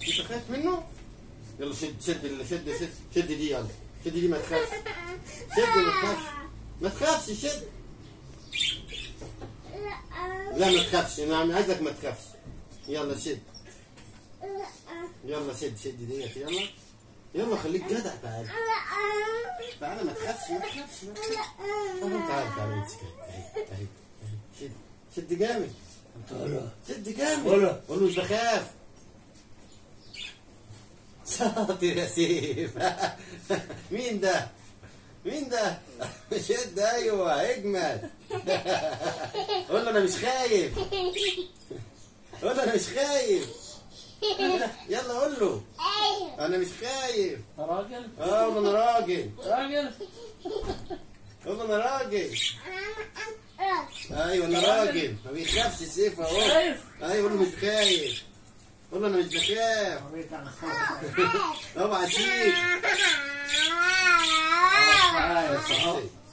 انت خايف منه يلا شد شد ال- شد شد شد دي يلا شد دي ما تخافش شد ما تخافش ما تخافش شد لا ما تخافش انا عم- عايزك ما تخافش يلا شد يلا شد شد ديت يلا يلا خليك جدع تعال تعال ما تخافش ما تخافش ما تخافش أهو تعال تعال امسك اهي اهي اهي شد شد جامد شد جامد ولا. قول له مش بخاف شاطر يا سيف مين ده؟ مين ده؟ شد ايوه اجمل قول له انا مش خايف قول له انا مش خايف يلا قول له انا مش خايف راجل اه قول له انا راجل راجل قول له انا راجل ايوه انا راجل ما بيخافش سيف اهو خايف ايوه قول له مش خايف قول له انا مش بخاف أوريك أنا خايف طبعا شيك خايف أهو